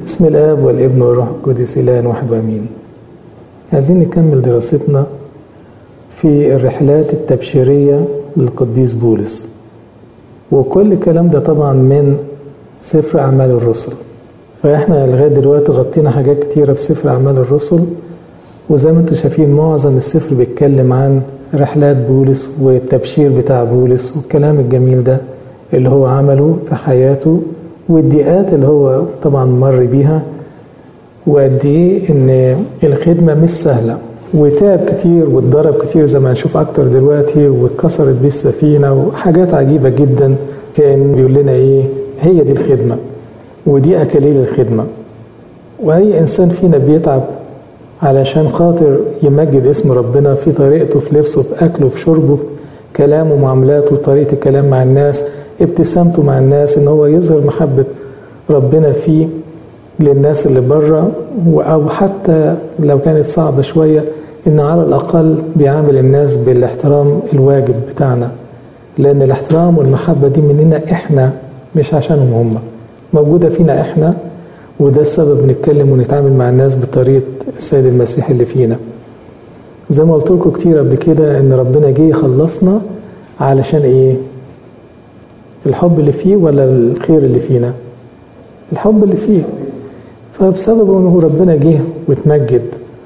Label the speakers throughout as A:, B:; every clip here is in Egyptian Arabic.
A: بسم الآب والابن والروح القدس إله واحد وأمين عايزين نكمل دراستنا في الرحلات التبشيرية للقديس بولس وكل الكلام ده طبعا من سفر أعمال الرسل فإحنا لغاية دلوقتي غطينا حاجات كتيرة في سفر أعمال الرسل وزي ما انتم شايفين معظم السفر بيتكلم عن رحلات بولس والتبشير بتاع بولس والكلام الجميل ده اللي هو عمله في حياته والضيقات اللي هو طبعا مر بيها وقد ايه ان الخدمه مش سهله وتعب كتير واتضرب كتير زي ما هنشوف اكتر دلوقتي واتكسرت بيه السفينه وحاجات عجيبه جدا كان بيقول لنا ايه هي دي الخدمه ودي اكاليل الخدمه واي انسان فينا بيتعب علشان خاطر يمجد اسم ربنا في طريقته في لبسه في اكله في شربه كلامه معاملاته طريقه الكلام مع الناس ابتسامته مع الناس ان هو يظهر محبه ربنا فيه للناس اللي بره او حتى لو كانت صعبه شويه ان على الاقل بيعامل الناس بالاحترام الواجب بتاعنا لان الاحترام والمحبه دي مننا احنا مش عشانهم هم موجوده فينا احنا وده السبب نتكلم ونتعامل مع الناس بطريقه السيد المسيح اللي فينا زي ما قلت لكم كتير قبل كده ان ربنا جه يخلصنا علشان ايه الحب اللي فيه ولا الخير اللي فينا الحب اللي فيه فبسبب انه ربنا جه واتمجد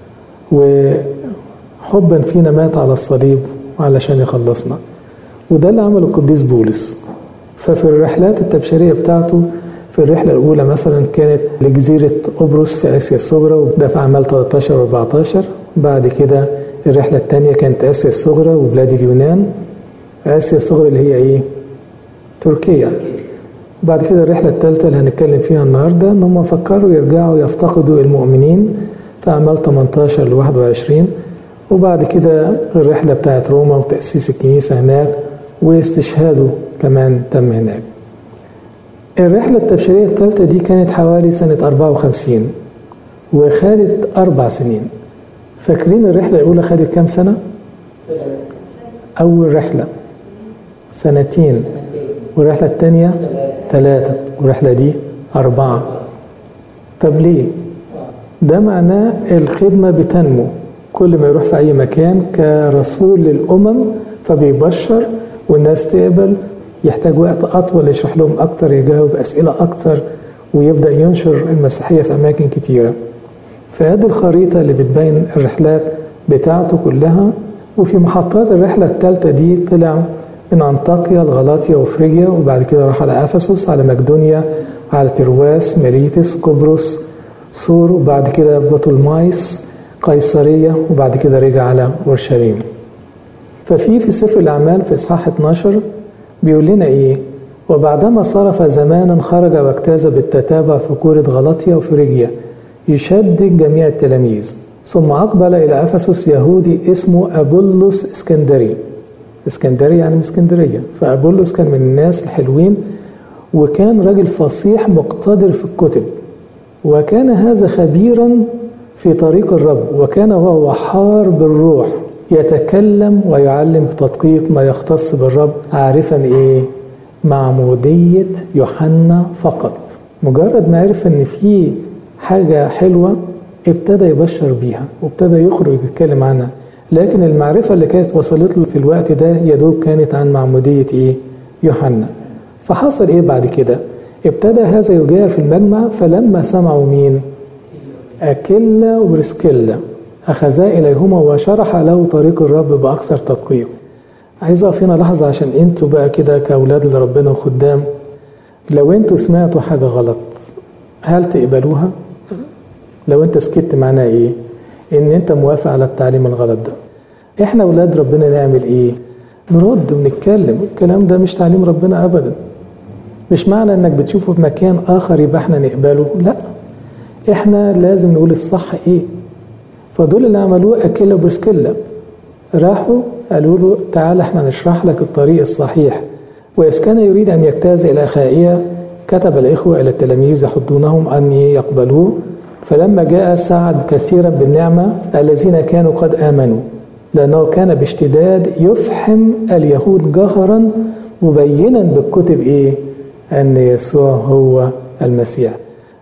A: وحبا فينا مات على الصليب علشان يخلصنا وده اللي عمله القديس بولس ففي الرحلات التبشيرية بتاعته في الرحلة الأولى مثلا كانت لجزيرة قبرص في آسيا الصغرى وده في أعمال 13 و 14 بعد كده الرحلة الثانية كانت آسيا الصغرى وبلاد اليونان آسيا الصغرى اللي هي إيه؟ تركيا بعد كده الرحلة الثالثة اللي هنتكلم فيها النهاردة إن هم فكروا يرجعوا يفتقدوا المؤمنين في أعمال 18 ل 21 وبعد كده الرحلة بتاعت روما وتأسيس الكنيسة هناك واستشهاده كمان تم هناك الرحلة التبشيرية الثالثة دي كانت حوالي سنة 54 وخدت أربع سنين فاكرين الرحلة الأولى خدت كام سنة؟ أول رحلة سنتين والرحلة الثانية ثلاثة والرحلة دي أربعة طب ليه؟ ده معناه الخدمة بتنمو كل ما يروح في أي مكان كرسول للأمم فبيبشر والناس تقبل يحتاج وقت أطول يشرح لهم أكتر يجاوب أسئلة أكتر ويبدأ ينشر المسيحية في أماكن كتيرة فهذه الخريطة اللي بتبين الرحلات بتاعته كلها وفي محطات الرحلة الثالثة دي طلع من أنطاكيا لغلاطيا وفريجيا وبعد كده راح على أفسس على مقدونيا على ترواس ميليتس قبرص سور وبعد كده بطلمايس قيصرية وبعد كده رجع على أورشليم ففي في سفر الأعمال في إصحاح 12 بيقول لنا إيه وبعدما صرف زمانا خرج واجتاز بالتتابع في كورة غلطية وفريجيا يشدد جميع التلاميذ ثم أقبل إلى أفسس يهودي اسمه أبولس اسكندري اسكندرية يعني من اسكندرية فأبولس كان من الناس الحلوين وكان راجل فصيح مقتدر في الكتب وكان هذا خبيرا في طريق الرب وكان هو وحار بالروح يتكلم ويعلم بتدقيق ما يختص بالرب عارفا ايه معمودية يوحنا فقط مجرد ما عرف ان في حاجة حلوة ابتدى يبشر بيها وابتدى يخرج يتكلم عنها لكن المعرفة اللي كانت وصلت له في الوقت ده يدوب كانت عن معمودية ايه يوحنا فحصل ايه بعد كده ابتدى هذا يجاهر في المجمع فلما سمعوا مين أكيلا وبرسكيلا أخذا إليهما وشرح له طريق الرب بأكثر تدقيق عايز أقف هنا لحظة عشان أنتوا بقى كده كأولاد لربنا وخدام لو أنتوا سمعتوا حاجة غلط هل تقبلوها؟ لو أنت سكت معناه إيه؟ إن أنت موافق على التعليم الغلط ده إحنا أولاد ربنا نعمل إيه؟ نرد ونتكلم الكلام ده مش تعليم ربنا أبدا مش معنى إنك بتشوفه في مكان آخر يبقى إحنا نقبله لأ إحنا لازم نقول الصح إيه فدول اللي عملوه أكيلا وبرسكيلا راحوا قالوا له تعال احنا نشرح لك الطريق الصحيح وإذ كان يريد أن يجتاز إلى أخائية كتب الإخوة إلى التلاميذ يحضونهم أن يقبلوه فلما جاء سعد كثيرا بالنعمة الذين كانوا قد آمنوا لأنه كان باشتداد يفحم اليهود جهرا مبينا بالكتب إيه أن يسوع هو المسيح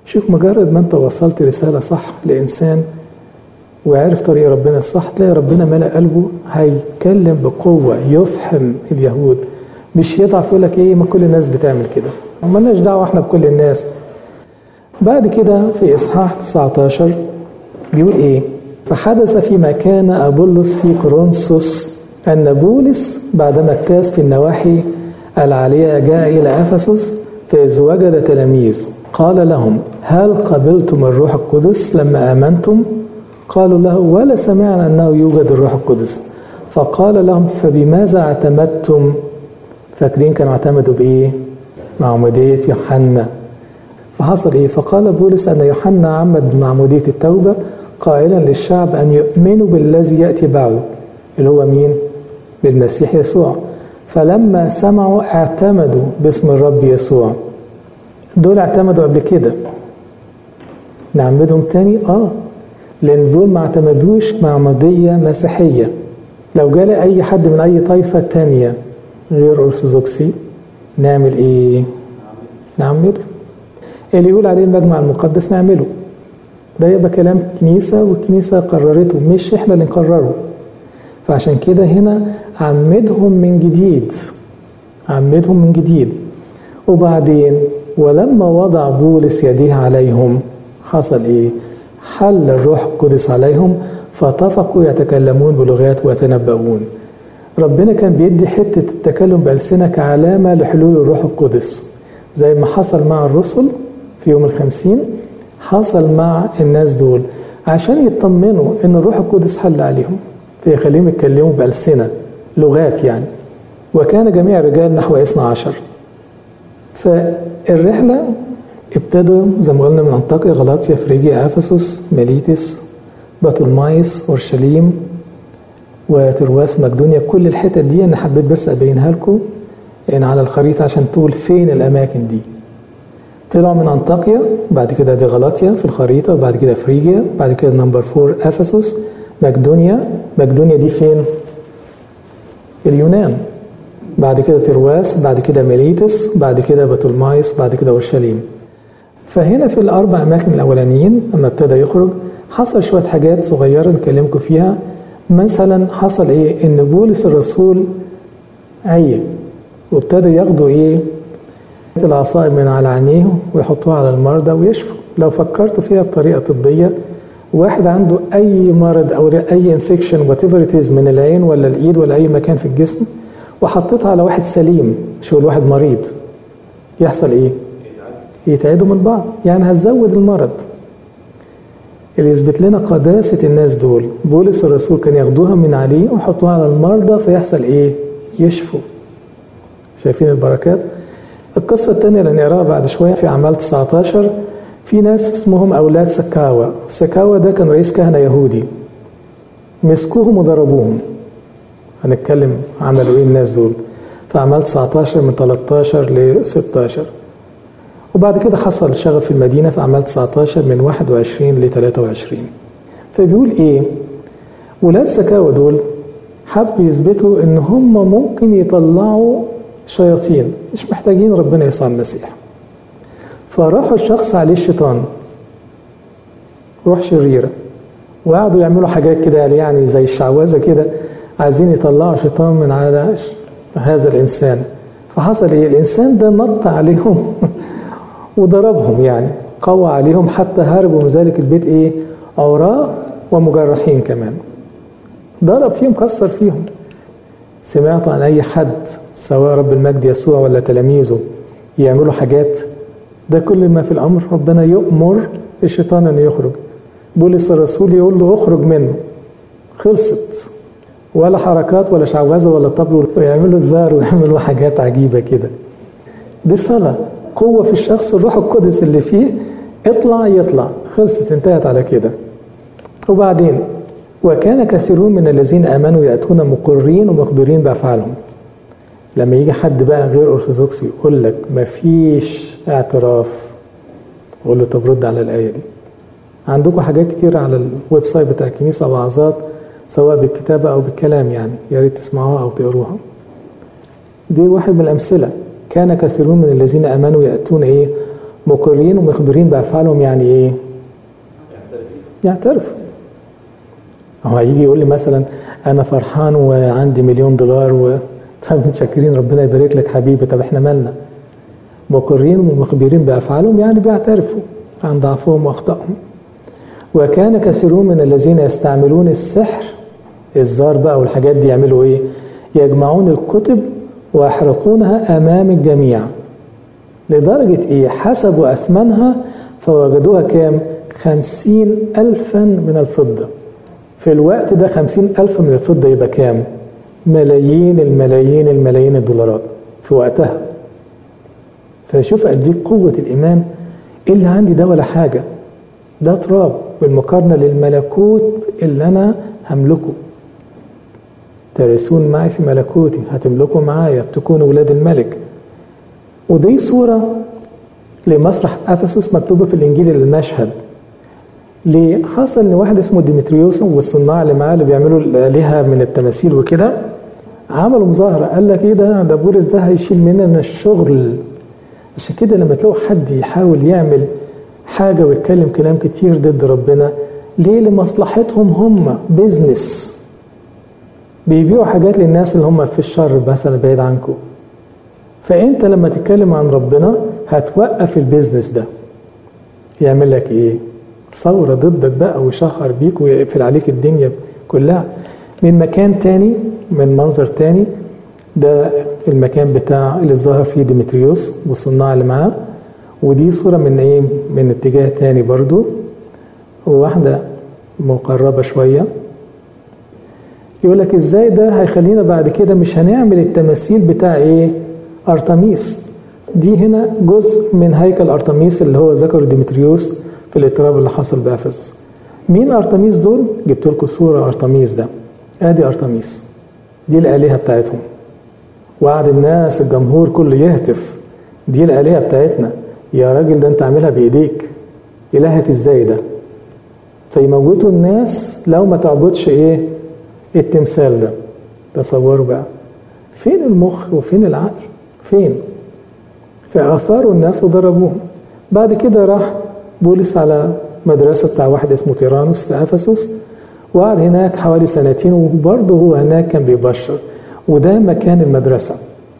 A: شوف مجرد ما انت وصلت رسالة صح لإنسان وعرف طريق ربنا الصح تلاقي ربنا ملأ قلبه هيتكلم بقوة يفهم اليهود مش يضعف يقول لك ايه ما كل الناس بتعمل كده مالناش دعوة احنا بكل الناس بعد كده في إصحاح 19 بيقول ايه فحدث فيما كان أبولس في كورنثوس أن بولس بعدما اجتاز في النواحي العالية جاء إلى أفسس فإذ وجد تلاميذ قال لهم هل قبلتم الروح القدس لما آمنتم؟ قالوا له ولا سمعنا أنه يوجد الروح القدس فقال لهم فبماذا اعتمدتم؟ فاكرين كانوا اعتمدوا بإيه؟ معمودية يوحنا فحصل إيه؟ فقال بولس أن يوحنا عمد معمودية التوبة قائلا للشعب أن يؤمنوا بالذي يأتي بعده اللي هو مين؟ بالمسيح يسوع فلما سمعوا اعتمدوا باسم الرب يسوع دول اعتمدوا قبل كده نعمدهم تاني اه لان دول ما اعتمدوش معمودية مسيحية لو جالي اي حد من اي طائفة تانية غير ارثوذكسي نعمل ايه نعمده اللي يقول عليه المجمع المقدس نعمله ده يبقى كلام كنيسة والكنيسة قررته مش احنا اللي نقرره فعشان كده هنا عمدهم من جديد عمدهم من جديد وبعدين ولما وضع بولس يديه عليهم حصل ايه حل الروح القدس عليهم فاتفقوا يتكلمون بلغات ويتنبؤون ربنا كان بيدي حتة التكلم بألسنة كعلامة لحلول الروح القدس زي ما حصل مع الرسل في يوم الخمسين حصل مع الناس دول عشان يطمنوا ان الروح القدس حل عليهم فيخليهم يتكلموا بألسنة لغات يعني وكان جميع الرجال نحو 12 فالرحلة ابتدوا زي ما قلنا من أنطاكيا غلاطيا فريجيا أفسس ميليتس بطلمايس أورشليم وترواس مقدونيا كل الحتت دي أنا حبيت بس أبينها لكم يعني على الخريطة عشان تقول فين الأماكن دي طلعوا من أنطاكيا بعد كده دي غلاطيا في الخريطة وبعد كده فريجيا بعد كده نمبر فور أفسس مقدونيا مقدونيا دي فين؟ اليونان بعد كده ترواس بعد كده ميليتس بعد كده بطلمايس بعد كده اورشليم فهنا في الاربع اماكن الاولانيين لما ابتدى يخرج حصل شويه حاجات صغيره نكلمكم فيها مثلا حصل ايه ان بولس الرسول عي وابتدى ياخدوا ايه العصائر من على عينيه ويحطوها على المرضى ويشفوا لو فكرتوا فيها بطريقه طبيه واحد عنده اي مرض او اي انفكشن وات من العين ولا الايد ولا اي مكان في الجسم وحطيتها على واحد سليم شو الواحد مريض يحصل ايه يتعدوا من بعض يعني هتزود المرض اللي يثبت لنا قداسة الناس دول بولس الرسول كان ياخدوها من عليه ويحطوها على المرضى فيحصل ايه يشفوا شايفين البركات القصة الثانية اللي نقراها بعد شوية في أعمال 19 في ناس اسمهم أولاد سكاوى سكاوى ده كان رئيس كهنة يهودي مسكوهم وضربوهم هنتكلم عملوا ايه الناس دول في أعمال 19 من 13 ل 16 وبعد كده حصل شغف في المدينة في أعمال 19 من 21 ل 23 فبيقول إيه ولاد سكاوى دول حبوا يثبتوا إن هم ممكن يطلعوا شياطين مش محتاجين ربنا يسوع المسيح فراحوا الشخص عليه الشيطان روح شريرة وقعدوا يعملوا حاجات كده يعني زي الشعوذة كده عايزين يطلعوا شيطان من على هذا الإنسان فحصل إيه الإنسان ده نط عليهم وضربهم يعني قوى عليهم حتى هربوا من ذلك البيت إيه عراء ومجرحين كمان ضرب فيهم كسر فيهم سمعتوا عن أي حد سواء رب المجد يسوع ولا تلاميذه يعملوا حاجات ده كل ما في الأمر ربنا يؤمر الشيطان أن يخرج بولس الرسول يقول له اخرج منه خلصت ولا حركات ولا شعوذه ولا طبل ويعملوا الزار ويعملوا حاجات عجيبه كده دي صلاه قوه في الشخص الروح القدس اللي فيه اطلع يطلع خلصت انتهت على كده وبعدين وكان كثيرون من الذين امنوا ياتون مقرين ومخبرين بافعالهم لما يجي حد بقى غير ارثوذكسي يقول لك مفيش اعتراف قول له طب رد على الايه دي عندكم حاجات كتير على الويب سايت بتاع الكنيسه وعظات سواء بالكتابة أو بالكلام يعني يا ريت تسمعوها أو تقروها دي واحد من الأمثلة كان كثيرون من الذين آمنوا يأتون إيه مقرين ومخبرين بافعالهم يعني ايه يعترف هو هيجي يقول لي مثلا انا فرحان وعندي مليون دولار و طب متشكرين ربنا يبارك لك حبيبي طب احنا مالنا مقرين ومخبرين بافعالهم يعني بيعترفوا عن ضعفهم واخطائهم وكان كثيرون من الذين يستعملون السحر الزار بقى والحاجات دي يعملوا ايه يجمعون الكتب ويحرقونها امام الجميع لدرجة ايه حسبوا اثمانها فوجدوها كام خمسين الفا من الفضة في الوقت ده خمسين الف من الفضة يبقى كام ملايين الملايين الملايين الدولارات في وقتها فشوف قد ايه قوة الإيمان إيه اللي عندي ده ولا حاجة ده تراب بالمقارنة للملكوت اللي أنا هملكه ترثون معي في ملكوتي هتملكوا معايا تكونوا ولاد الملك ودي صورة لمسرح أفسس مكتوبة في الإنجيل المشهد ليه حصل ان واحد اسمه ديمتريوس والصناع اللي معاه اللي بيعملوا الالهه من التماثيل وكده عملوا مظاهره قال لك ايه ده ده بولس ده هيشيل مننا الشغل عشان كده لما تلاقوا حد يحاول يعمل حاجه ويتكلم كلام كتير ضد ربنا ليه لمصلحتهم هم بيزنس بيبيعوا حاجات للناس اللي هم في الشر مثلا بعيد عنكم فانت لما تتكلم عن ربنا هتوقف البيزنس ده يعمل لك ايه ثورة ضدك بقى ويشهر بيك ويقفل عليك الدنيا كلها من مكان تاني من منظر تاني ده المكان بتاع اللي ظهر فيه ديمتريوس والصناع اللي معاه ودي صورة من ايه من اتجاه تاني برضو وواحدة مقربة شوية يقول لك ازاي ده هيخلينا بعد كده مش هنعمل التماثيل بتاع ايه ارتميس دي هنا جزء من هيكل ارتميس اللي هو ذكره ديمتريوس في الاضطراب اللي حصل بافسس مين ارتميس دول جبت لكم صوره ارتميس ده ادي ارتميس دي الالهه بتاعتهم وقعد الناس الجمهور كله يهتف دي الالهه بتاعتنا يا راجل ده انت عاملها بايديك الهك ازاي ده فيموتوا الناس لو ما تعبدش ايه التمثال ده تصوروا بقى فين المخ وفين العقل فين فاثاروا الناس وضربوهم بعد كده راح بولس على مدرسة بتاع واحد اسمه تيرانوس في أفسس وقعد هناك حوالي سنتين وبرضه هو هناك كان بيبشر وده مكان المدرسة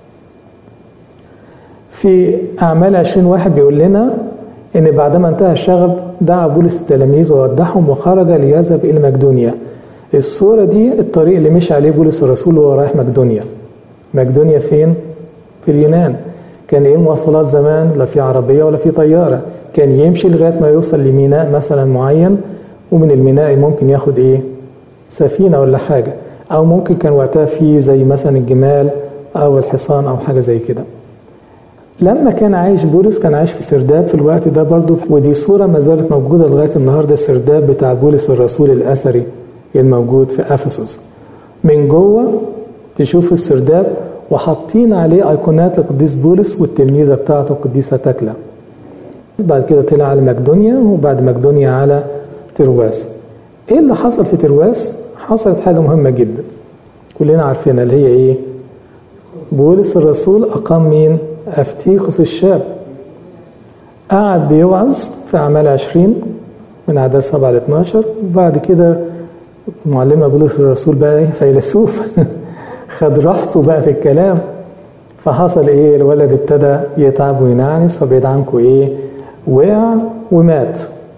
A: في أعمال عشرين واحد بيقول لنا إن بعدما انتهى الشغب دعا بولس التلاميذ وودعهم وخرج ليذهب إلى مقدونيا الصورة دي الطريق اللي مشي عليه بولس الرسول وهو رايح مقدونيا مقدونيا فين؟ في اليونان كان ايه المواصلات زمان لا في عربية ولا في طيارة كان يمشي لغايه ما يوصل لميناء مثلا معين ومن الميناء ممكن ياخد ايه سفينه ولا حاجه او ممكن كان وقتها في زي مثلا الجمال او الحصان او حاجه زي كده لما كان عايش بولس كان عايش في سرداب في الوقت ده برضه ودي صوره ما زالت موجوده لغايه النهارده السرداب بتاع بولس الرسول الاثري الموجود في افسس من جوه تشوف السرداب وحاطين عليه ايقونات لقديس بولس والتلميذه بتاعته القديسه تكله بعد كده طلع على مقدونيا وبعد مقدونيا على ترواس ايه اللي حصل في ترواس حصلت حاجة مهمة جدا كلنا عارفينها اللي هي ايه بولس الرسول أقام مين أفتيخس الشاب قعد بيوعظ في أعمال عشرين من أعداد سبعة ل 12 وبعد كده معلمنا بولس الرسول بقى ايه فيلسوف خد راحته بقى في الكلام فحصل ايه الولد ابتدى يتعب وينعنس فبعيد عنكم ايه وقع ومات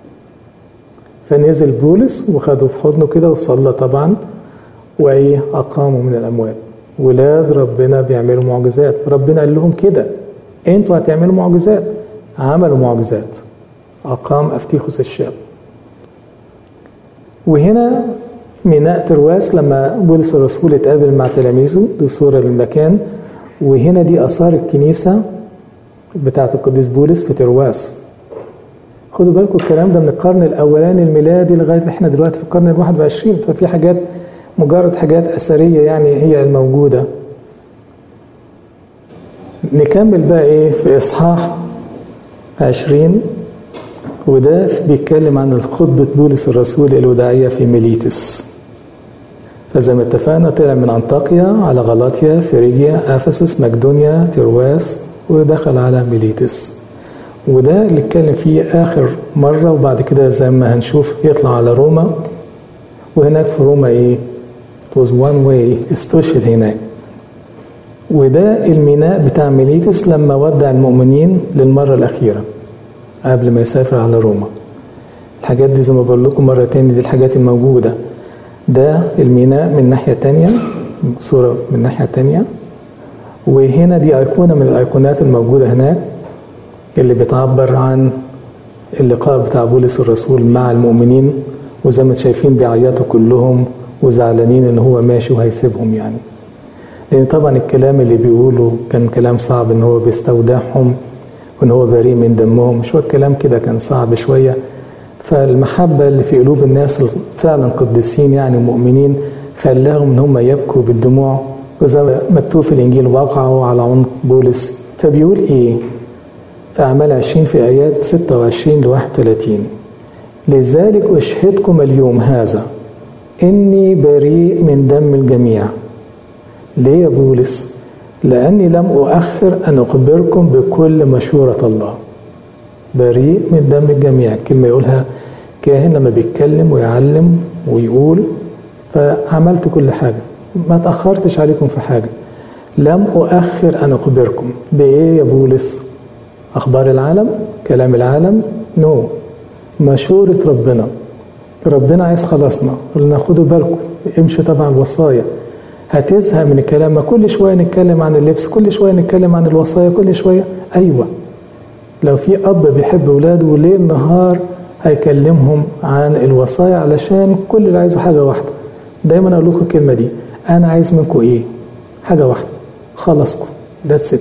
A: فنزل بولس وخده في حضنه كده وصلى طبعا وايه اقاموا من الاموات ولاد ربنا بيعملوا معجزات ربنا قال لهم كده انتوا هتعملوا معجزات عملوا معجزات اقام افتيخوس الشاب وهنا ميناء ترواس لما بولس الرسول اتقابل مع تلاميذه دي صوره للمكان وهنا دي اثار الكنيسه بتاعت القديس بولس في ترواس خدوا بالكم الكلام ده من القرن الاولاني الميلادي لغايه احنا دلوقتي في القرن الواحد وعشرين ففي حاجات مجرد حاجات اثريه يعني هي الموجوده نكمل بقى ايه في اصحاح عشرين وده بيتكلم عن خطبة بولس الرسول الوداعية في ميليتس فزي ما اتفقنا طلع من أنطاكيا على غلاطيا فريجيا أفسس مقدونيا ترواس ودخل على ميليتس وده اللي اتكلم فيه آخر مرة وبعد كده زي ما هنشوف يطلع على روما وهناك في روما إيه it was one way استشهد هناك وده الميناء بتاع ميليتس لما ودع المؤمنين للمرة الأخيرة قبل ما يسافر على روما الحاجات دي زي ما بقول لكم مرة تاني دي الحاجات الموجودة ده الميناء من ناحية تانية صورة من ناحية تانية وهنا دي أيقونة من الأيقونات الموجودة هناك اللي بتعبر عن اللقاء بتاع بولس الرسول مع المؤمنين وزي ما شايفين بيعيطوا كلهم وزعلانين ان هو ماشي وهيسيبهم يعني لان طبعا الكلام اللي بيقوله كان كلام صعب ان هو بيستودعهم وان هو بريء من دمهم شويه الكلام كده كان صعب شويه فالمحبه اللي في قلوب الناس فعلا قديسين يعني مؤمنين خلاهم ان هم يبكوا بالدموع وزي ما مكتوب في الانجيل وقعوا على عنق بولس فبيقول ايه في اعمال 20 في ايات 26 ل 31 لذلك اشهدكم اليوم هذا اني بريء من دم الجميع ليه يا بولس لاني لم اؤخر ان اخبركم بكل مشوره الله بريء من دم الجميع كلمه يقولها كاهن لما بيتكلم ويعلم ويقول فعملت كل حاجه ما تاخرتش عليكم في حاجه لم اؤخر ان اخبركم بايه يا بولس اخبار العالم كلام العالم نو no. مشورة ربنا ربنا عايز خلاصنا قلنا خدوا بالكم امشوا تبع الوصايا هتزهق من الكلام ما كل شوية نتكلم عن اللبس كل شوية نتكلم عن الوصايا كل شوية أيوة لو في أب بيحب ولاده ليل نهار هيكلمهم عن الوصايا علشان كل اللي عايزه حاجة واحدة دايما أقول لكم الكلمة دي أنا عايز منكم إيه حاجة واحدة خلصكم ذاتس ات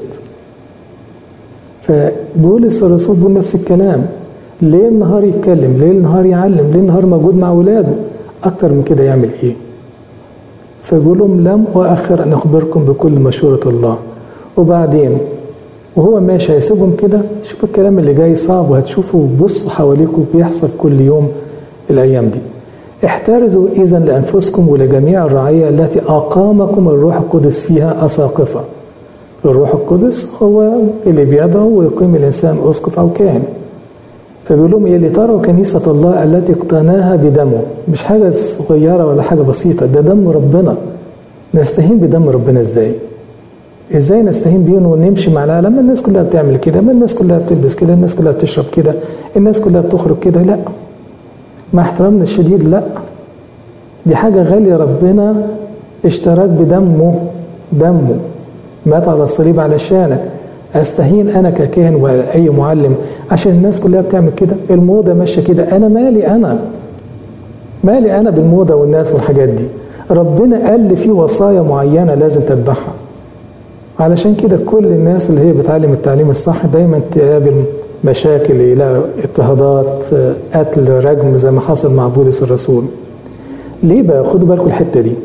A: فبولس الرسول بيقول نفس الكلام ليل نهار يتكلم ليل نهار يعلم ليل نهار موجود مع ولاده أكتر من كده يعمل إيه فيقول لهم لم أؤخر أن أخبركم بكل مشورة الله وبعدين وهو ماشي هيسيبهم كده شوفوا الكلام اللي جاي صعب وهتشوفوا بصوا حواليكم بيحصل كل يوم الأيام دي احترزوا إذا لأنفسكم ولجميع الرعية التي أقامكم الروح القدس فيها أساقفة الروح القدس هو اللي بيدعو ويقيم الإنسان أسقف أو كاهن فبيقول لهم ايه لتروا كنيسة الله التي اقتناها بدمه مش حاجة صغيرة ولا حاجة بسيطة ده دم ربنا نستهين بدم ربنا ازاي ازاي نستهين بيه ونمشي مع العالم الناس كلها بتعمل كده ما الناس كلها بتلبس كده الناس كلها بتشرب كده الناس كلها بتخرج كده لا مع احترامنا الشديد لا دي حاجة غالية ربنا اشتراك بدمه دمه مات على الصليب علشانك استهين انا ككاهن واي معلم عشان الناس كلها بتعمل كده الموضه ماشيه كده انا مالي انا مالي انا بالموضه والناس والحاجات دي ربنا قال لي في وصايا معينه لازم تتبعها علشان كده كل الناس اللي هي بتعلم التعليم الصح دايما تقابل مشاكل الى اضطهادات قتل رجم زي ما حصل مع بولس الرسول ليه بقى خدوا بالكم الحته دي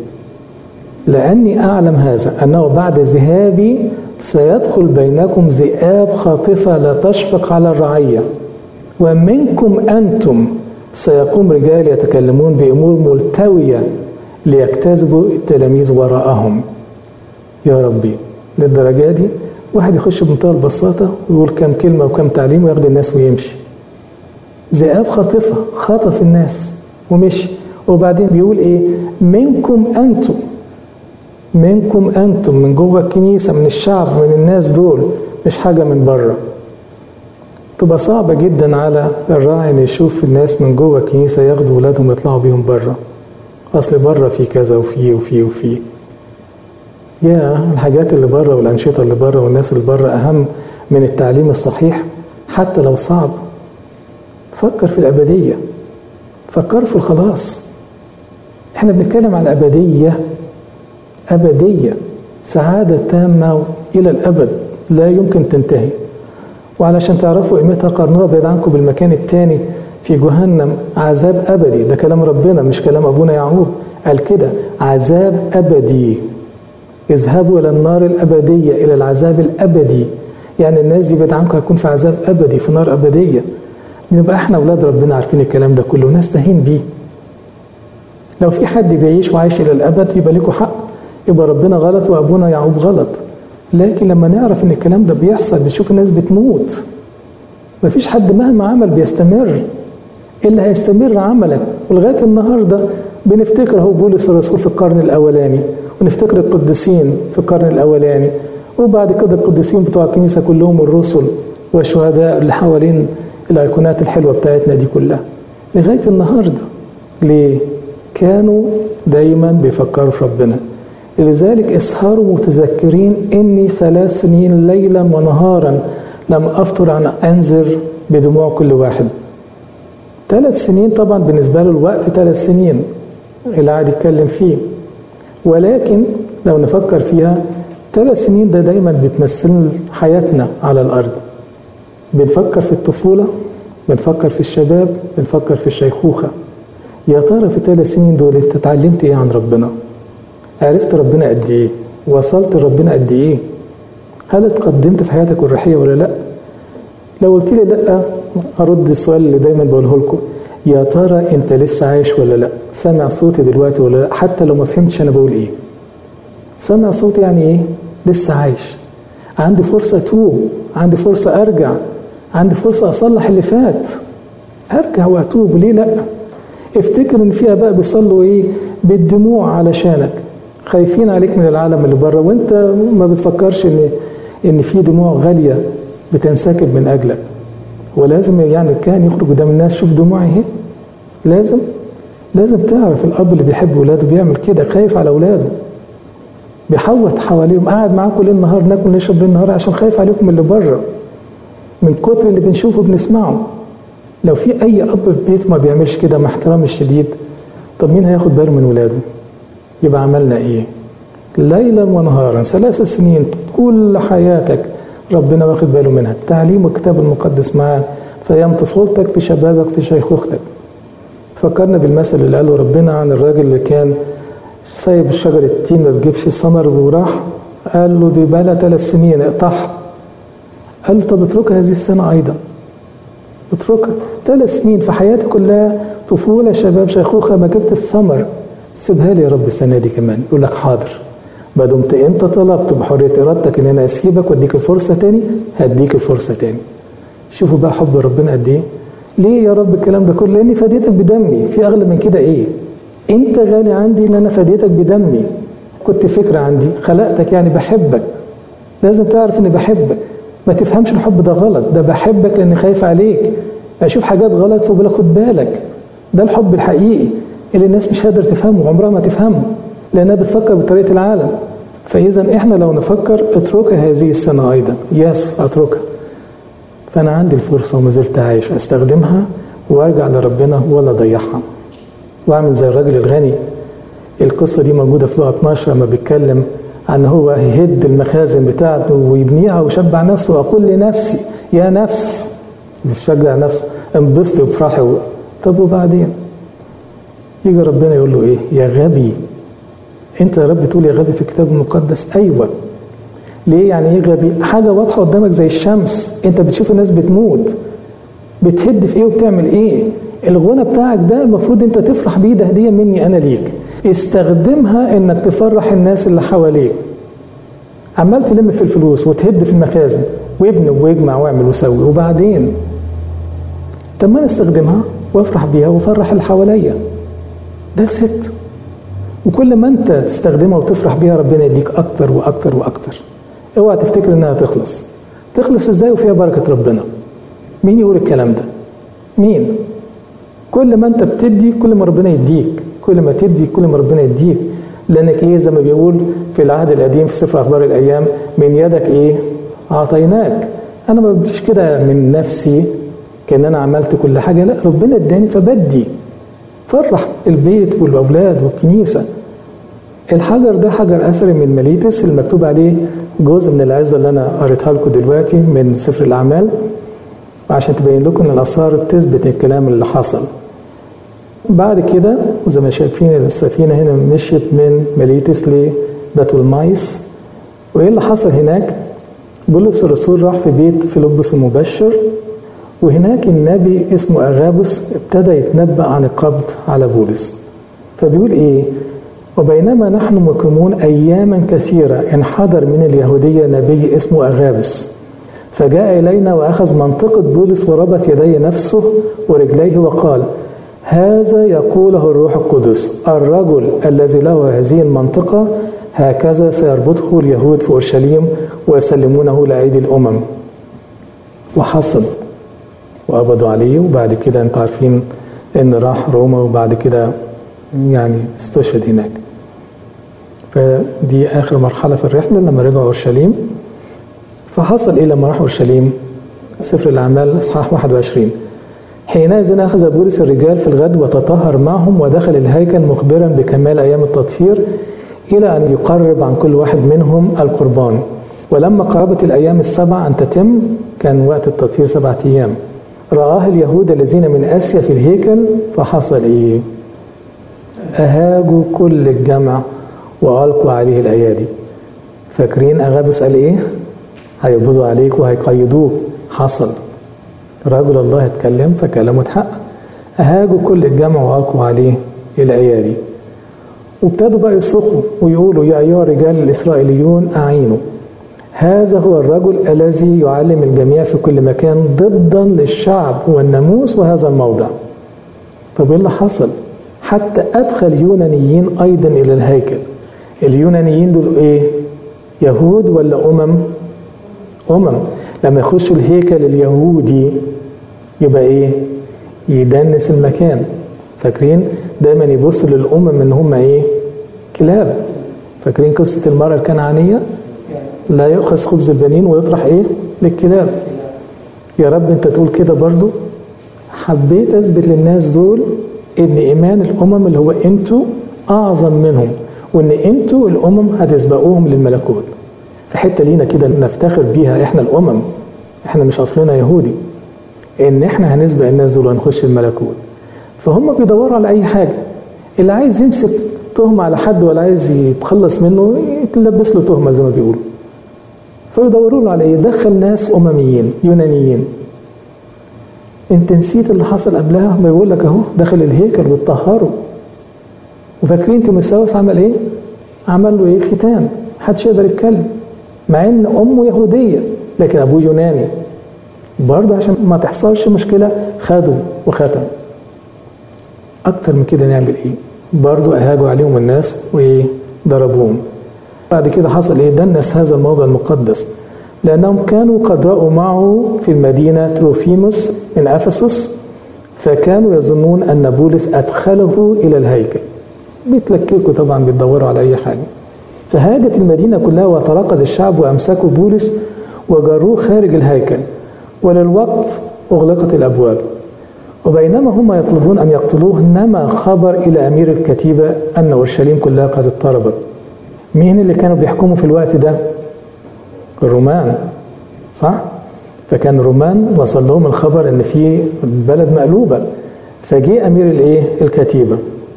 A: لاني اعلم هذا انه بعد ذهابي سيدخل بينكم ذئاب خاطفة لا تشفق على الرعية ومنكم أنتم سيقوم رجال يتكلمون بأمور ملتوية ليجتذبوا التلاميذ وراءهم يا ربي للدرجة دي واحد يخش بمنتهى البساطة ويقول كم كلمة وكم تعليم وياخد الناس ويمشي ذئاب خاطفة خطف الناس ومشي وبعدين بيقول ايه منكم انتم منكم انتم من جوه الكنيسه من الشعب من الناس دول مش حاجه من بره تبقى صعبه جدا على الراعي ان يشوف الناس من جوه الكنيسه ياخدوا ولادهم يطلعوا بيهم بره اصل بره في كذا وفي وفي وفي يا الحاجات اللي بره والانشطه اللي بره والناس اللي بره اهم من التعليم الصحيح حتى لو صعب فكر في الابديه فكر في الخلاص احنا بنتكلم عن الابديه أبدية سعادة تامة إلى الأبد لا يمكن تنتهي وعلشان تعرفوا قيمتها قارنوها بعيد عنكم بالمكان التاني في جهنم عذاب أبدي ده كلام ربنا مش كلام أبونا يعقوب قال كده عذاب أبدي اذهبوا إلى النار الأبدية إلى العذاب الأبدي يعني الناس دي بعيد عنكم هيكون في عذاب أبدي في نار أبدية نبقى احنا أولاد ربنا عارفين الكلام ده كله ونستهين بيه لو في حد بيعيش وعايش إلى الأبد يبقى لكم حق يبقى ربنا غلط وابونا يعقوب غلط لكن لما نعرف ان الكلام ده بيحصل بنشوف الناس بتموت مفيش حد مهما عمل بيستمر اللي هيستمر عملك ولغايه النهارده بنفتكر هو بولس الرسول في القرن الاولاني ونفتكر القديسين في القرن الاولاني وبعد كده القديسين بتوع الكنيسه كلهم الرسل والشهداء اللي حوالين الايقونات الحلوه بتاعتنا دي كلها لغايه النهارده ليه؟ كانوا دايما بيفكروا في ربنا لذلك اسهروا متذكرين اني ثلاث سنين ليلا ونهارا لم افطر عن انذر بدموع كل واحد ثلاث سنين طبعا بالنسبه له الوقت ثلاث سنين اللي قاعد يتكلم فيه ولكن لو نفكر فيها ثلاث سنين ده دايما بتمثل حياتنا على الارض بنفكر في الطفوله بنفكر في الشباب بنفكر في الشيخوخه يا ترى في الثلاث سنين دول انت اتعلمت ايه عن ربنا عرفت ربنا قد ايه وصلت لربنا قد ايه هل اتقدمت في حياتك الروحيه ولا لا لو قلت لي لا ارد السؤال اللي دايما بقوله لكم يا ترى انت لسه عايش ولا لا سامع صوتي دلوقتي ولا لا حتى لو ما فهمتش انا بقول ايه سامع صوتي يعني ايه لسه عايش عندي فرصه اتوب عندي فرصه ارجع عندي فرصه اصلح اللي فات ارجع واتوب ليه لا افتكر ان في اباء بيصلوا ايه بالدموع علشانك خايفين عليك من العالم اللي بره وانت ما بتفكرش ان ان في دموع غاليه بتنسكب من اجلك ولازم يعني الكاهن يخرج قدام الناس شوف دموعي اهي لازم لازم تعرف الاب اللي بيحب ولاده بيعمل كده خايف على اولاده بيحوط حواليهم قاعد معاكم ليل نهار ناكل نشرب ليل نهار عشان خايف عليكم من اللي بره من كتر اللي بنشوفه بنسمعه لو في اي اب في بيته ما بيعملش كده مع احترامي الشديد طب مين هياخد باله من ولاده يبقى عملنا ايه ليلا ونهارا ثلاث سنين كل حياتك ربنا واخد باله منها التعليم والكتاب المقدس معاك في ايام طفولتك في شبابك في شيخوختك فكرنا بالمثل اللي قاله ربنا عن الراجل اللي كان سايب شجرة التين ما بتجيبش ثمر وراح قال له دي بقى لها ثلاث سنين اقطعها قال له طب اتركها هذه السنة أيضا اتركها ثلاث سنين في حياتي كلها طفولة شباب شيخوخة ما جبت الثمر سيبها لي يا رب السنة دي كمان يقول لك حاضر ما دمت انت طلبت بحرية ارادتك ان انا اسيبك واديك الفرصة تاني هديك الفرصة تاني شوفوا بقى حب ربنا قد ايه ليه يا رب الكلام ده كله لاني فديتك بدمي في اغلى من كده ايه انت غالي عندي ان انا فديتك بدمي كنت فكرة عندي خلقتك يعني بحبك لازم تعرف اني بحبك ما تفهمش الحب ده غلط ده بحبك لاني خايف عليك اشوف حاجات غلط فبقول خد بالك ده الحب الحقيقي اللي الناس مش قادر تفهمه عمرها ما تفهمه لانها بتفكر بطريقه العالم فاذا احنا لو نفكر اتركها هذه السنه ايضا يس اتركها فانا عندي الفرصه وما زلت عايش استخدمها وارجع لربنا ولا اضيعها واعمل زي الراجل الغني القصه دي موجوده في لقا 12 لما بيتكلم عن هو يهد المخازن بتاعته ويبنيها ويشبع نفسه واقول لنفسي يا نفس بيشجع نفسه انبسطي وافرحي طب وبعدين يجي ربنا يقول له ايه يا غبي انت يا رب تقول يا غبي في الكتاب المقدس ايوه ليه يعني ايه غبي حاجه واضحه قدامك زي الشمس انت بتشوف الناس بتموت بتهد في ايه وبتعمل ايه الغنى بتاعك ده المفروض انت تفرح بيه ده هديه مني انا ليك استخدمها انك تفرح الناس اللي حواليك عمال تلم في الفلوس وتهد في المخازن وابني ويجمع واعمل وسوي وبعدين طب ما انا استخدمها وافرح بيها وافرح اللي حواليا ده ست وكل ما انت تستخدمها وتفرح بيها ربنا يديك اكتر واكتر واكتر اوعى تفتكر انها تخلص تخلص ازاي وفيها بركه ربنا مين يقول الكلام ده مين كل ما انت بتدي كل ما ربنا يديك كل ما تدي كل ما ربنا يديك لانك ايه زي ما بيقول في العهد القديم في سفر اخبار الايام من يدك ايه اعطيناك انا ما بديش كده من نفسي كان انا عملت كل حاجه لا ربنا اداني فبدي فرح البيت والاولاد والكنيسه الحجر ده حجر اثري من مليتس المكتوب عليه جزء من العزه اللي انا قريتها لكم دلوقتي من سفر الاعمال عشان تبين لكم ان الاثار تثبت الكلام اللي حصل بعد كده زي ما شايفين السفينه هنا مشيت من مليتس لباتولمايس وايه اللي حصل هناك بولس الرسول راح في بيت فيلبس المبشر وهناك النبي اسمه أغابس ابتدى يتنبأ عن القبض على بولس فبيقول إيه وبينما نحن مقيمون أياما كثيرة انحدر من اليهودية نبي اسمه أغابس فجاء إلينا وأخذ منطقة بولس وربط يدي نفسه ورجليه وقال هذا يقوله الروح القدس الرجل الذي له هذه المنطقة هكذا سيربطه اليهود في أورشليم ويسلمونه لأيدي الأمم وحصل وقبضوا عليه وبعد كده انتوا عارفين ان راح روما وبعد كده يعني استشهد هناك فدي اخر مرحله في الرحله لما رجعوا اورشليم فحصل ايه لما راحوا اورشليم سفر الاعمال اصحاح 21 حينئذ اخذ بولس الرجال في الغد وتطهر معهم ودخل الهيكل مخبرا بكمال ايام التطهير الى ان يقرب عن كل واحد منهم القربان ولما قربت الايام السبع ان تتم كان وقت التطهير سبعة ايام رآه اليهود الذين من اسيا في الهيكل فحصل ايه اهاجوا كل الجمع والقوا عليه الايادي فاكرين اغابس قال ايه هيقبضوا عليك وهيقيدوك حصل رجل الله اتكلم فكلامه اتحقق أهاجوا كل الجمع وألقوا عليه الأيادي وابتدوا بقى يصرخوا ويقولوا يا أيها الرجال الإسرائيليون أعينوا هذا هو الرجل الذي يعلم الجميع في كل مكان ضدا للشعب والناموس وهذا الموضع طب ايه اللي حصل حتى ادخل يونانيين ايضا الى الهيكل اليونانيين دول ايه يهود ولا امم امم لما يخشوا الهيكل اليهودي يبقى ايه يدنس المكان فاكرين دايما يبص للامم ان هم ايه كلاب فاكرين قصه المراه الكنعانيه لا يؤخذ خبز البنين ويطرح ايه للكلاب يا رب انت تقول كده برضو حبيت اثبت للناس دول ان ايمان الامم اللي هو انتوا اعظم منهم وان انتوا الامم هتسبقوهم للملكوت في حته لينا كده نفتخر بيها احنا الامم احنا مش اصلنا يهودي ان احنا هنسبق الناس دول وهنخش الملكوت فهم بيدوروا على اي حاجه اللي عايز يمسك تهمه على حد ولا عايز يتخلص منه يتلبس له تهمه زي ما بيقولوا فيدوروا له على ايه دخل ناس امميين يونانيين انت نسيت اللي حصل قبلها ما يقول لك اهو دخل الهيكل واتطهروا وفاكرين تيموساوس عمل ايه عمل له ايه ختان محدش يقدر يتكلم مع ان امه يهوديه لكن ابوه يوناني برضه عشان ما تحصلش مشكله خدوا وختم اكتر من كده نعمل ايه برضه اهاجوا عليهم الناس وايه ضربوهم بعد كده حصل ايه دنس هذا الموضع المقدس لانهم كانوا قد راوا معه في المدينه تروفيموس من افسس فكانوا يظنون ان بولس ادخله الى الهيكل بيتلككوا طبعا بيدوروا على اي حاجه فهاجت المدينه كلها وترقد الشعب وامسكوا بولس وجروه خارج الهيكل وللوقت اغلقت الابواب وبينما هم يطلبون ان يقتلوه نما خبر الى امير الكتيبه ان اورشليم كلها قد اضطربت مين اللي كانوا بيحكموا في الوقت ده الرومان صح فكان الرومان وصل لهم الخبر ان في بلد مقلوبه فجاء امير الايه الكتيبه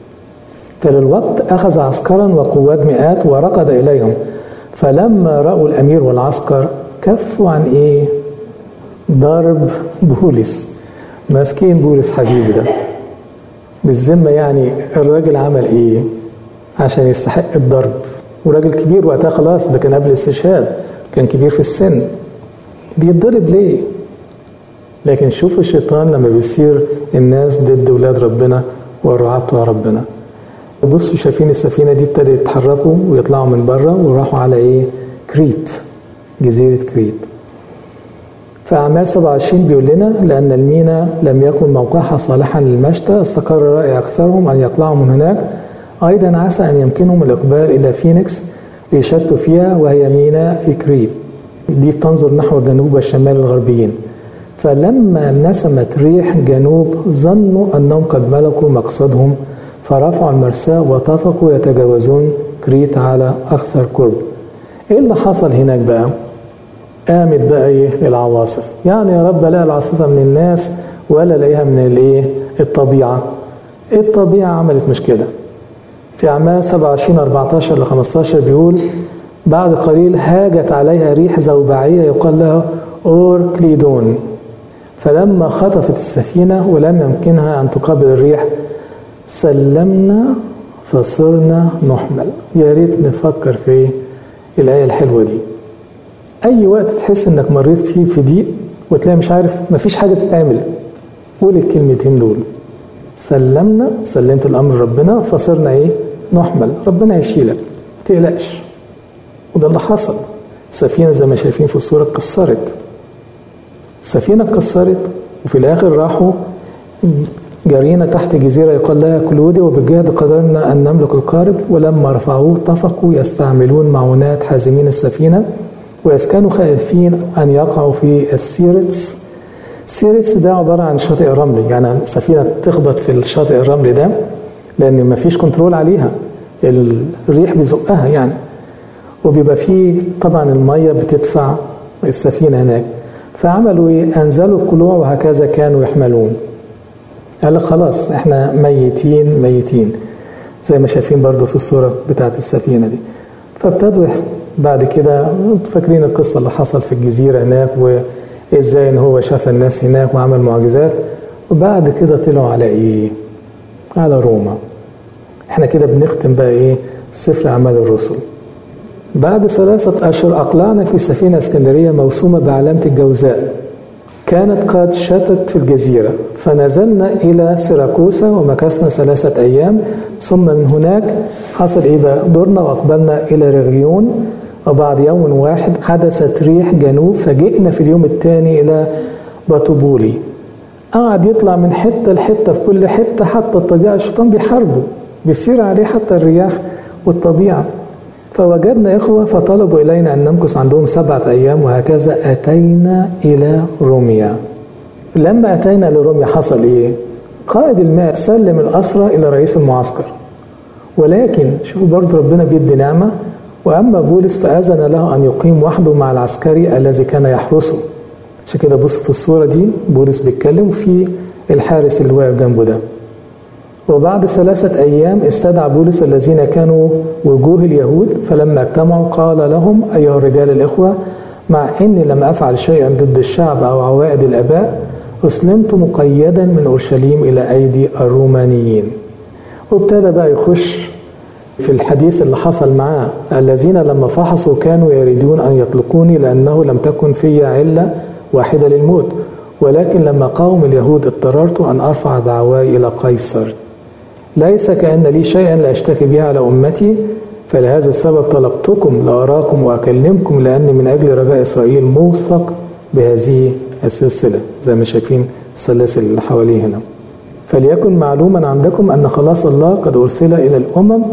A: فللوقت اخذ عسكرا وقوات مئات وركض اليهم فلما راوا الامير والعسكر كفوا عن ايه ضرب بولس ماسكين بولس حبيبي ده بالذمه يعني الراجل عمل ايه عشان يستحق الضرب وراجل كبير وقتها خلاص ده كان قبل الاستشهاد كان كبير في السن بيتضرب ليه لكن شوف الشيطان لما بيصير الناس ضد ولاد ربنا والرعاة بتوع ربنا بصوا شايفين السفينة دي ابتدت يتحركوا ويطلعوا من بره وراحوا على ايه كريت جزيرة كريت في أعمال 27 بيقول لنا لأن المينا لم يكن موقعها صالحا للمشتى استقر رأي أكثرهم أن يطلعوا من هناك أيضا عسى أن يمكنهم الإقبال إلى فينيكس ليشتوا فيها وهي مينا في كريت دي بتنظر نحو الجنوب والشمال الغربيين فلما نسمت ريح جنوب ظنوا أنهم قد ملكوا مقصدهم فرفعوا المرساة واتفقوا يتجاوزون كريت على أكثر قرب إيه اللي حصل هناك بقى؟ قامت بقى ايه العواصف يعني يا رب لا العاصفه من الناس ولا الاقيها من الايه الطبيعه الطبيعه عملت مشكله في اعمال 27 14 ل 15 بيقول بعد قليل هاجت عليها ريح زوبعيه يقال لها اوركليدون فلما خطفت السفينه ولم يمكنها ان تقابل الريح سلمنا فصرنا نحمل يا ريت نفكر في الايه الحلوه دي اي وقت تحس انك مريت فيه في ضيق وتلاقي مش عارف مفيش حاجه تتعمل قول الكلمتين دول سلمنا سلمت الامر ربنا فصرنا ايه نحمل ربنا يشيلك ما تقلقش وده اللي حصل السفينه زي ما شايفين في الصوره اتكسرت السفينه اتكسرت وفي الاخر راحوا جارينا تحت جزيرة يقال لها كلودي وبالجهد قدرنا أن نملك القارب ولما رفعوه اتفقوا يستعملون معونات حازمين السفينة ويسكنوا خائفين أن يقعوا في السيرتس السيرتس ده عبارة عن شاطئ رملي يعني السفينة تخبط في الشاطئ الرملي ده لأن مفيش كنترول عليها الريح بيزقها يعني وبيبقى فيه طبعا المية بتدفع السفينة هناك فعملوا ايه؟ أنزلوا القلوع وهكذا كانوا يحملون قال لك خلاص احنا ميتين ميتين زي ما شايفين برضو في الصورة بتاعت السفينة دي فابتدوا بعد كده فاكرين القصة اللي حصل في الجزيرة هناك وازاي ان هو شاف الناس هناك وعمل معجزات وبعد كده طلعوا على ايه على روما احنا كده بنختم بقى ايه سفر اعمال الرسل بعد ثلاثة أشهر أقلعنا في سفينة اسكندرية موسومة بعلامة الجوزاء كانت قد شتت في الجزيرة فنزلنا إلى سيراكوسا ومكثنا ثلاثة أيام ثم من هناك حصل إيه بقى دورنا وأقبلنا إلى رغيون وبعد يوم واحد حدثت ريح جنوب فجئنا في اليوم الثاني إلى باتوبولي قعد يطلع من حتة لحتة في كل حتة حتى الطبيعة الشيطان بيحاربه بيصير عليه حتى الرياح والطبيعة فوجدنا إخوة فطلبوا إلينا أن نمكث عندهم سبعة أيام وهكذا أتينا إلى روميا لما أتينا لروميا حصل إيه؟ قائد الماء سلم الأسرى إلى رئيس المعسكر ولكن شوفوا برضو ربنا بيدي نعمة وأما بولس فأذن له أن يقيم وحده مع العسكري الذي كان يحرسه عشان كده بص في الصورة دي بولس بيتكلم في الحارس اللي واقف جنبه ده وبعد ثلاثة أيام استدعى بولس الذين كانوا وجوه اليهود فلما اجتمعوا قال لهم أيها الرجال الإخوة مع إني لم أفعل شيئا ضد الشعب أو عوائد الآباء أسلمت مقيدا من أورشليم إلى أيدي الرومانيين وابتدى بقى يخش في الحديث اللي حصل معاه الذين لما فحصوا كانوا يريدون أن يطلقوني لأنه لم تكن في علة واحدة للموت ولكن لما قاوم اليهود اضطررت أن أرفع دعواي إلى قيصر ليس كأن لي شيئا لأشتكي به على أمتي فلهذا السبب طلبتكم لأراكم وأكلمكم لأني من أجل رجاء إسرائيل موثق بهذه السلسلة زي ما شايفين السلاسل اللي حواليه هنا فليكن معلوما عندكم أن خلاص الله قد أرسل إلى الأمم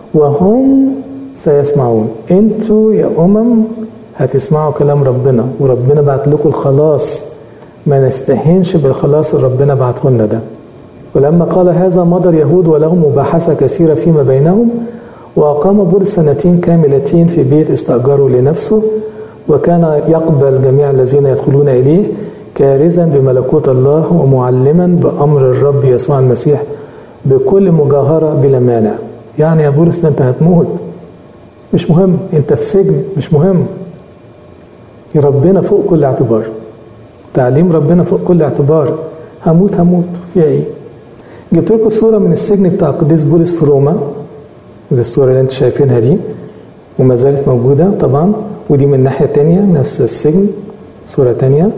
A: وهم سيسمعون انتوا يا أمم هتسمعوا كلام ربنا وربنا بعت لكم الخلاص ما نستهينش بالخلاص اللي ربنا بعته لنا ده ولما قال هذا مضى اليهود ولهم مباحثة كثيرة فيما بينهم وأقام بولس سنتين كاملتين في بيت استأجره لنفسه وكان يقبل جميع الذين يدخلون إليه كارزا بملكوت الله ومعلما بأمر الرب يسوع المسيح بكل مجاهرة بلا مانع يعني يا بولس انت هتموت مش مهم انت في سجن مش مهم ربنا فوق كل اعتبار تعليم ربنا فوق كل اعتبار هموت هموت فيها ايه جبت لكم صورة من السجن بتاع القديس بولس في روما زي الصورة اللي انتم شايفينها دي وما زالت موجودة طبعا ودي من الناحية التانية نفس السجن صورة تانية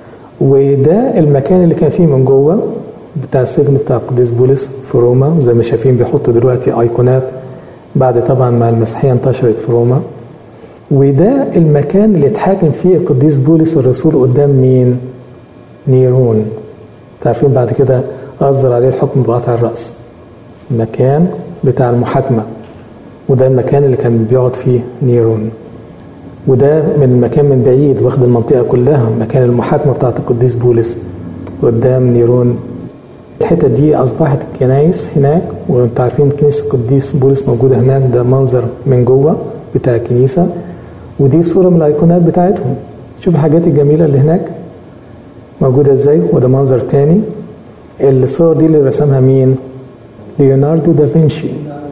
A: وده المكان اللي كان فيه من جوه بتاع السجن بتاع القديس بولس في روما زي ما شايفين بيحطوا دلوقتي ايقونات بعد طبعا ما المسيحية انتشرت في روما وده المكان اللي اتحاكم فيه القديس بولس الرسول قدام مين؟ نيرون تعرفين بعد كده أصدر عليه الحكم بقطع الرأس المكان بتاع المحاكمة وده المكان اللي كان بيقعد فيه نيرون وده من المكان من بعيد واخد المنطقة كلها مكان المحاكمة بتاعت القديس بولس قدام نيرون الحتة دي أصبحت كنايس هناك وانتوا عارفين كنيسة القديس بولس موجودة هناك ده منظر من جوه بتاع الكنيسة ودي صورة من الأيقونات بتاعتهم شوف الحاجات الجميلة اللي هناك موجودة ازاي وده منظر تاني الصور دي اللي رسمها مين؟ ليوناردو دافنشي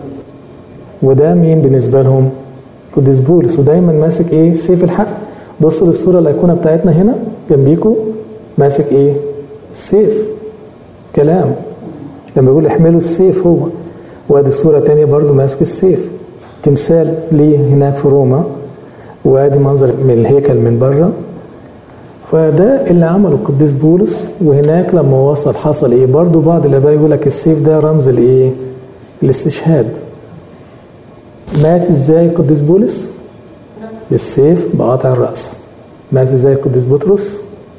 A: وده مين بالنسبة لهم؟ قديس بولس ودايما ماسك ايه؟ سيف الحق بصوا للصورة الأيقونة بتاعتنا هنا جنبيكوا ماسك ايه؟ سيف كلام لما يقول احملوا السيف هو وادي الصورة تانية برضو ماسك السيف تمثال ليه هناك في روما وادي منظر من الهيكل من بره فده اللي عمله القديس بولس وهناك لما وصل حصل ايه برضو بعض الاباء يقول لك السيف ده رمز لايه الاستشهاد مات ازاي القديس بولس بالسيف بقطع الراس مات ازاي القديس بطرس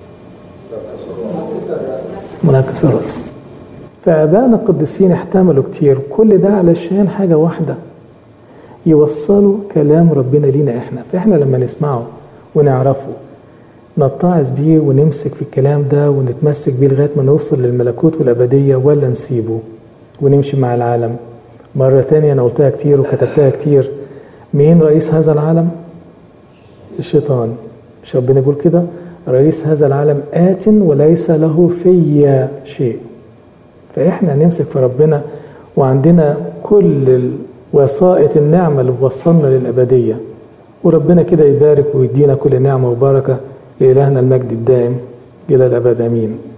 A: منكس الراس فابائنا القديسين احتملوا كتير كل ده علشان حاجه واحده يوصلوا كلام ربنا لينا احنا فاحنا لما نسمعه ونعرفه نتعظ بيه ونمسك في الكلام ده ونتمسك بيه لغايه ما نوصل للملكوت والابديه ولا نسيبه ونمشي مع العالم مره تانية انا قلتها كتير وكتبتها كتير مين رئيس هذا العالم الشيطان مش ربنا يقول كده رئيس هذا العالم آت وليس له في شيء فإحنا نمسك في ربنا وعندنا كل وسائط النعمة اللي بوصلنا للأبدية وربنا كده يبارك ويدينا كل نعمة وبركة لإلهنا المجد الدائم إلى الأبد آمين